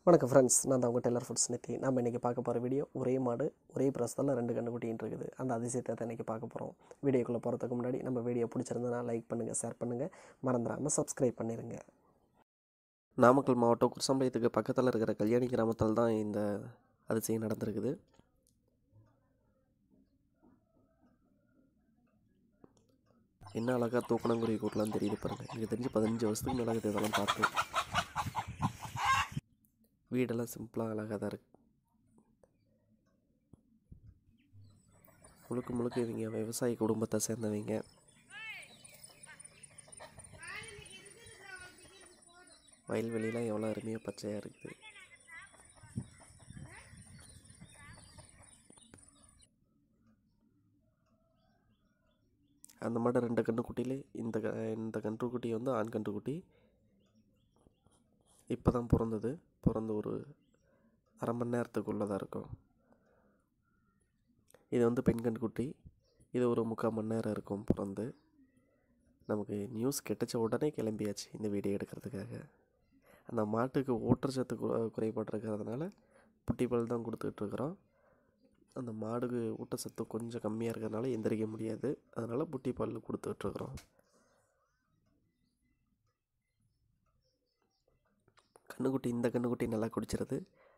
வணக்கம் ஃப்ரெண்ட்ஸ் நான் தான் உங்கள் டெய்லர் ஃபுட்ஸ் நித்தி நம்ம இன்றைக்கி பார்க்க போகிற வீடியோ ஒரே மாடு ஒரே பிரசத்தில் ரெண்டு கண்டுக்குட்டின்னு இருக்குது அந்த அதிசயத்தை தான் இன்றைக்கி பார்க்க போகிறோம் வீடியோக்குள்ளே போகிறதுக்கு முன்னாடி நம்ம வீடியோ பிடிச்சிருந்தனா லைக் பண்ணுங்கள் ஷேர் பண்ணுங்கள் மறந்துடாமல் சப்ஸ்கிரைப் பண்ணிடுங்க நாமக்கல் மாவட்டம் குருசம்பாயத்துக்கு பக்கத்தில் இருக்கிற கல்யாணி கிராமத்தில் தான் இந்த அதிசயம் நடந்திருக்குது என்ன அழகாக தூக்கணங்குருவி கூட்டலாம் தெரியுது பாருங்கள் எனக்கு தெரிஞ்சு பதினஞ்சு வருஷத்துக்கு மேலே இருக்குது இதெல்லாம் பார்த்து வீடெல்லாம் சிம்பிளாக அழகாக தான் இருக்கு முழுக்க முழுக்க இவங்க விவசாய குடும்பத்தை சேர்ந்தவங்க வயல்வெளியெலாம் எவ்வளோ அருமையாக பச்சையாக இருக்குது அந்த மாடு ரெண்டு கன்றுக்குட்டியிலே இந்த க இந்த கன்றுக்குட்டி வந்து ஆண் கன்றுக்குட்டி இப்போ தான் பிறந்தது பிறந்த ஒரு அரை மணி நேரத்துக்குள்ளே தான் இருக்கும் இது வந்து பெண் கன்றுக்குட்டி இது ஒரு முக்கால் மணி நேரம் இருக்கும் பிறந்து நமக்கு நியூஸ் கெட்டச்ச உடனே கிளம்பியாச்சு இந்த வீடியோ எடுக்கிறதுக்காக அந்த மாட்டுக்கு ஊட்டச்சத்து கு- குறைபாடு இருக்கிறதுனால புட்டிப்பால் தான் கொடுத்துட்ருக்குறோம் அந்த மாடுக்கு ஊட்டச்சத்து கொஞ்சம் கம்மியாக இருக்கிறதுனால எந்திரிக்க முடியாது அதனால் புட்டிப்பால் கொடுத்துட்ருக்குறோம் கண்ணுக்குட்டி இந்த கண்ணுக்குட்டி நல்லா குடிச்சிருது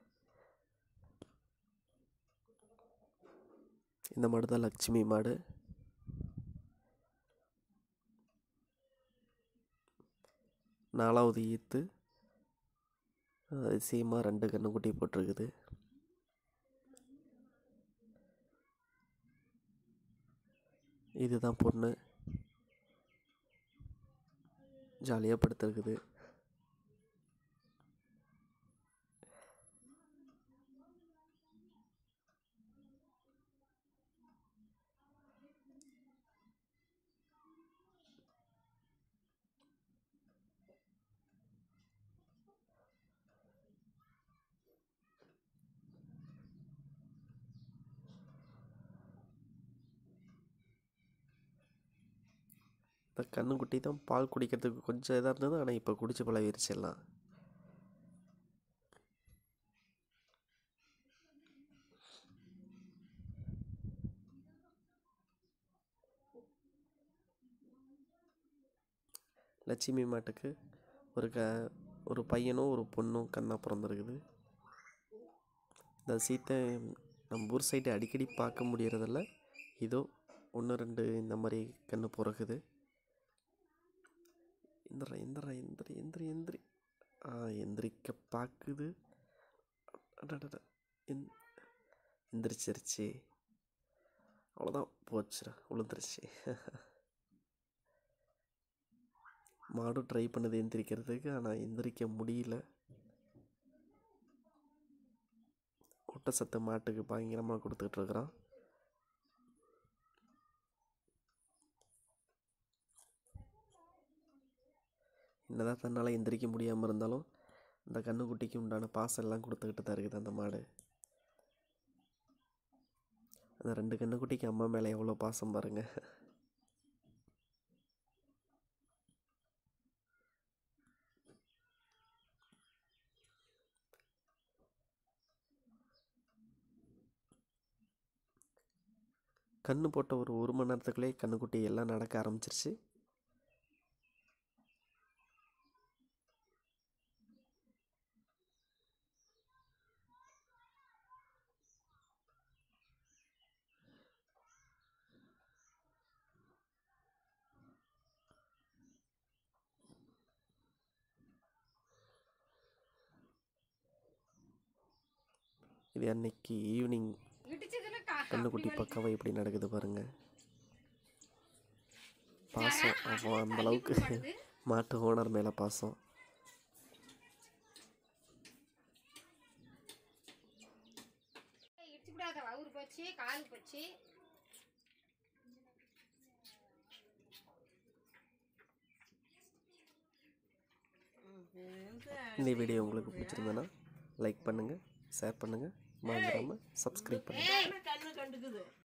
இந்த மாடு தான் லட்சுமி மாடு நாலாவது ஈத்து அதிசயமாக ரெண்டு கண்ணுக்குட்டி போட்டிருக்குது இதுதான் பொண்ணு ஜாலியாக படுத்துருக்குது இந்த கண்ணுக்குட்டி தான் பால் குடிக்கிறதுக்கு கொஞ்சம் இதாக இருந்தது ஆனால் இப்போ குடிச்சு பழகிருச்சு எல்லாம் லட்சுமி மாட்டுக்கு ஒரு க ஒரு பையனும் ஒரு பொண்ணும் கண்ணா பிறந்திருக்குது இந்த சீத்தை நம்ம ஊர் சைடு அடிக்கடி பார்க்க முடியறதில்ல இதோ ஒன்று ரெண்டு இந்த மாதிரி கண்ணு பிறக்குது எந்திரா எந்திரா எந்திரி எந்திரி எந்திரி ஆ எந்திரிக்க பார்க்குது அடடட எந் எந்திரிச்சிருச்சு அவ்வளோதான் போச்சுடா விழுந்துருச்சு மாடு ட்ரை பண்ணுது எந்திரிக்கிறதுக்கு ஆனால் எந்திரிக்க முடியல ஊட்டச்சத்து மாட்டுக்கு பயங்கரமாக கொடுத்துக்கிட்டு இருக்கிறோம் என்னதான் தன்னால் எந்திரிக்க முடியாமல் இருந்தாலும் இந்த கண்ணுக்குட்டிக்கு உண்டான பாசம் எல்லாம் கொடுத்துக்கிட்டு தான் இருக்குது அந்த மாடு அந்த ரெண்டு கண்ணுக்குட்டிக்கு அம்மா மேலே எவ்வளோ பாசம் பாருங்க கண்ணு போட்ட ஒரு ஒரு மணி நேரத்துக்குள்ளேயே கண்ணுக்குட்டி எல்லாம் நடக்க ஆரம்பிச்சிருச்சு இது அன்னைக்கு ஈவினிங் கண்ணுக்குட்டி பக்காவாக எப்படி நடக்குது பாருங்க பாசம் அவன் அந்த அளவுக்கு மாட்டு ஓனர் மேலே பாசம் இடிச்சு விடாத வவுறு போச்சு கால் போச்சு இந்த வீடியோ உங்களுக்கு பிடிச்சிருந்ததுன்னா லைக் பண்ணுங்கள் ஷேர் பண்ணுங்கள் மறந்துடாமல் சப்ஸ்கிரைப் பண்ணுங்கள் ஏய் கண்ணு கண்டுக்குது